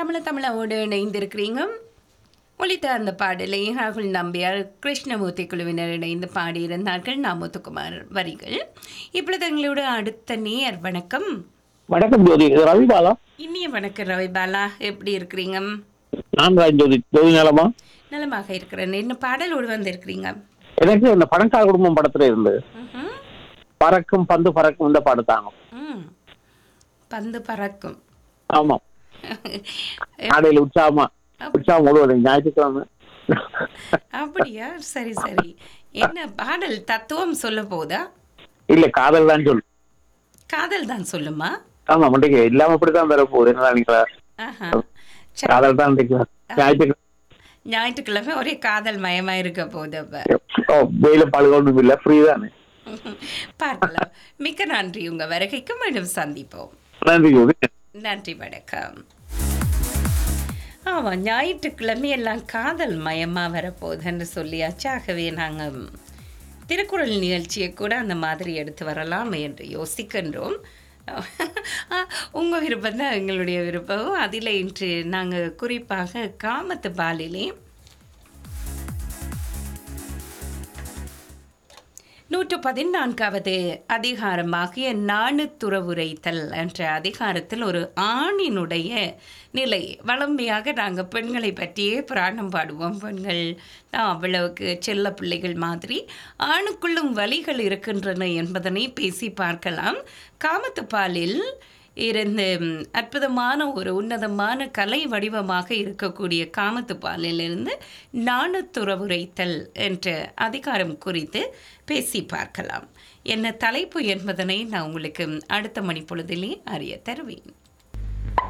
தமிழ தமிழோடு இணைந்திருக்கிறீங்க ஒலித்த அந்த பாடலை ராகுல் நம்பியார் கிருஷ்ணமூர்த்தி குழுவினர் இணைந்து பாடியிருந்தார்கள் நாமுத்துக்குமார் வரிகள் இப்பொழுது எங்களோட அடுத்த நேர் வணக்கம் வணக்கம் ஜோதி இது ரவி பாலா இனிய வணக்கம் ரவி பாலா எப்படி இருக்கிறீங்க நான் ராஜ் ஜோதி ஜோதி நலமா நலமாக இருக்கிறேன் என்ன பாடலோடு வந்திருக்கிறீங்க எனக்கு இந்த பணக்கார குடும்பம் படத்துல இருந்து ம்ஹும். பறக்கும் பந்து பறக்கும் இந்த பாடு தாங்க ம் பந்து பறக்கும் ஆமா ஆடையில உற்சாகமா உற்சாகம் முழுவதும் ஞாயிற்றுக்கிழமை அப்படியா சரி சரி என்ன பாடல் தத்துவம் சொல்ல போதா இல்ல காதல் தான் சொல்லு காதல் தான் சொல்லுமா ஆமா முண்டைக்கு இல்லாம இப்படிதான் வர போகுது என்ன நினைக்கிறா ஆஹா சரி. காதல் தான் இன்றைக்கு ஞாயிற்றுக்கிழமை ஞாயிற்றுக்கிழமை ஒரே காதல் மயமா இருக்க போது அப்ப ஓ வெயில பால் ஒன்றும் இல்ல ஃப்ரீ தானே பார்க்கலாம் மிக்க நன்றி உங்க வருகைக்கு மீண்டும் சந்திப்போம் நன்றி ஜோதி நன்றி வணக்கம் ஆமாம் ஞாயிற்றுக்கிழமை எல்லாம் காதல் மயமாக வரப்போகுதுன்னு சொல்லியாச்சு ஆகவே நாங்கள் திருக்குறள் நிகழ்ச்சியை கூட அந்த மாதிரி எடுத்து வரலாம் என்று யோசிக்கின்றோம் உங்கள் விருப்பம் தான் எங்களுடைய விருப்பம் அதில் இன்று நாங்கள் குறிப்பாக காமத்து பாலிலே நூற்று பதினான்காவது அதிகாரமாகிய நாணுத்துறவுரைத்தல் என்ற அதிகாரத்தில் ஒரு ஆணினுடைய நிலை வளமையாக நாங்கள் பெண்களை பற்றியே புராணம் பாடுவோம் பெண்கள் தான் அவ்வளவுக்கு செல்ல பிள்ளைகள் மாதிரி ஆணுக்குள்ளும் வலிகள் இருக்கின்றன என்பதனை பேசி பார்க்கலாம் காமத்துப்பாலில் இருந்து ம், அற்புதமான ஒரு உன்னதமான கலை வடிவமாக இருக்கக்கூடிய காமத்துப்பாலிலிருந்து நாணத்துறவுரைத்தல் என்ற அதிகாரம் குறித்து பேசி பார்க்கலாம் என்ன தலைப்பு என்பதனை நான் உங்களுக்கு அடுத்த மணிப்பொழுதிலே அறிய தருவேன்